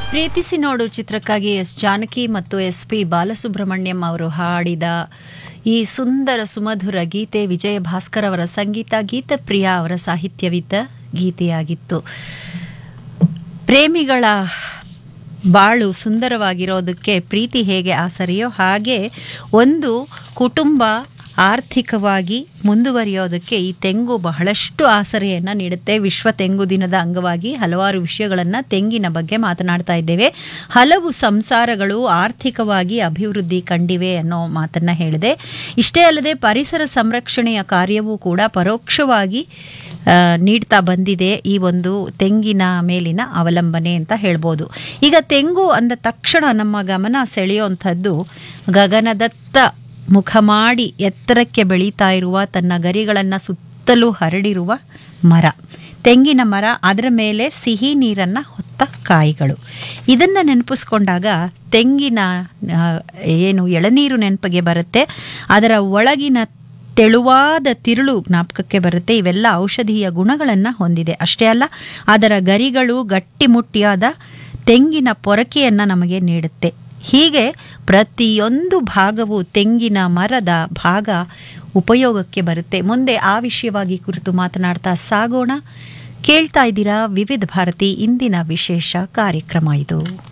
ಪ್ರೀತಿಸಿ ನೋಡು ಚಿತ್ರಕ್ಕಾಗಿ ಎಸ್ ಜಾನಕಿ ಮತ್ತು ಎಸ್ ಪಿ ಬಾಲಸುಬ್ರಹ್ಮಣ್ಯಂ ಅವರು ಹಾಡಿದ ಈ ಸುಂದರ ಸುಮಧುರ ಗೀತೆ ವಿಜಯ ಭಾಸ್ಕರ್ ಅವರ ಸಂಗೀತ ಗೀತಪ್ರಿಯ ಅವರ ಸಾಹಿತ್ಯವಿದ್ದ ಗೀತೆಯಾಗಿತ್ತು ಪ್ರೇಮಿಗಳ ಬಾಳು ಸುಂದರವಾಗಿರೋದಕ್ಕೆ ಪ್ರೀತಿ ಹೇಗೆ ಆಸರೆಯೋ ಹಾಗೆ ಒಂದು ಕುಟುಂಬ ಆರ್ಥಿಕವಾಗಿ ಮುಂದುವರಿಯೋದಕ್ಕೆ ಈ ತೆಂಗು ಬಹಳಷ್ಟು ಆಸರೆಯನ್ನು ನೀಡುತ್ತೆ ವಿಶ್ವ ತೆಂಗು ದಿನದ ಅಂಗವಾಗಿ ಹಲವಾರು ವಿಷಯಗಳನ್ನು ತೆಂಗಿನ ಬಗ್ಗೆ ಮಾತನಾಡ್ತಾ ಇದ್ದೇವೆ ಹಲವು ಸಂಸಾರಗಳು ಆರ್ಥಿಕವಾಗಿ ಅಭಿವೃದ್ಧಿ ಕಂಡಿವೆ ಅನ್ನೋ ಮಾತನ್ನ ಹೇಳಿದೆ ಇಷ್ಟೇ ಅಲ್ಲದೆ ಪರಿಸರ ಸಂರಕ್ಷಣೆಯ ಕಾರ್ಯವೂ ಕೂಡ ಪರೋಕ್ಷವಾಗಿ ಆ, ನೀಡ್ತಾ ಬಂದಿದೆ ಈ ಒಂದು ತೆಂಗಿನ ಮೇಲಿನ ಅವಲಂಬನೆ ಅಂತ ಹೇಳ್ಬೋದು ಈಗ ತೆಂಗು ಅಂದ ತಕ್ಷಣ ನಮ್ಮ ಗಮನ ಸೆಳೆಯುವಂಥದ್ದು ಗಗನದತ್ತ ಮುಖ ಮಾಡಿ ಎತ್ತರಕ್ಕೆ ಬೆಳೀತಾ ಇರುವ ತನ್ನ ಗರಿಗಳನ್ನು ಸುತ್ತಲೂ ಹರಡಿರುವ ಮರ ತೆಂಗಿನ ಮರ ಅದರ ಮೇಲೆ ಸಿಹಿ ನೀರನ್ನು ಹೊತ್ತ ಕಾಯಿಗಳು ಇದನ್ನು ನೆನಪಿಸ್ಕೊಂಡಾಗ ತೆಂಗಿನ ಆ, ಏನು ಎಳನೀರು ನೆನಪಿಗೆ ಬರುತ್ತೆ ಅದರ ಒಳಗಿನ ತೆಳುವಾದ ತಿರುಳು ಜ್ಞಾಪಕಕ್ಕೆ ಬರುತ್ತೆ ಇವೆಲ್ಲ ಔಷಧೀಯ ಗುಣಗಳನ್ನು ಹೊಂದಿದೆ ಅಷ್ಟೇ ಅಲ್ಲ ಅದರ ಗರಿಗಳು ಗಟ್ಟಿಮುಟ್ಟಿಯಾದ ತೆಂಗಿನ ಪೊರಕೆಯನ್ನು ನಮಗೆ ನೀಡುತ್ತೆ ಹೀಗೆ ಪ್ರತಿಯೊಂದು ಭಾಗವು ತೆಂಗಿನ ಮರದ ಭಾಗ ಉಪಯೋಗಕ್ಕೆ ಬರುತ್ತೆ ಮುಂದೆ ಆ ವಿಷಯವಾಗಿ ಕುರಿತು ಮಾತನಾಡ್ತಾ ಸಾಗೋಣ ಕೇಳ್ತಾ ಇದ್ದೀರಾ ವಿವಿಧ ಭಾರತಿ ಇಂದಿನ ವಿಶೇಷ ಕಾರ್ಯಕ್ರಮ ಇದು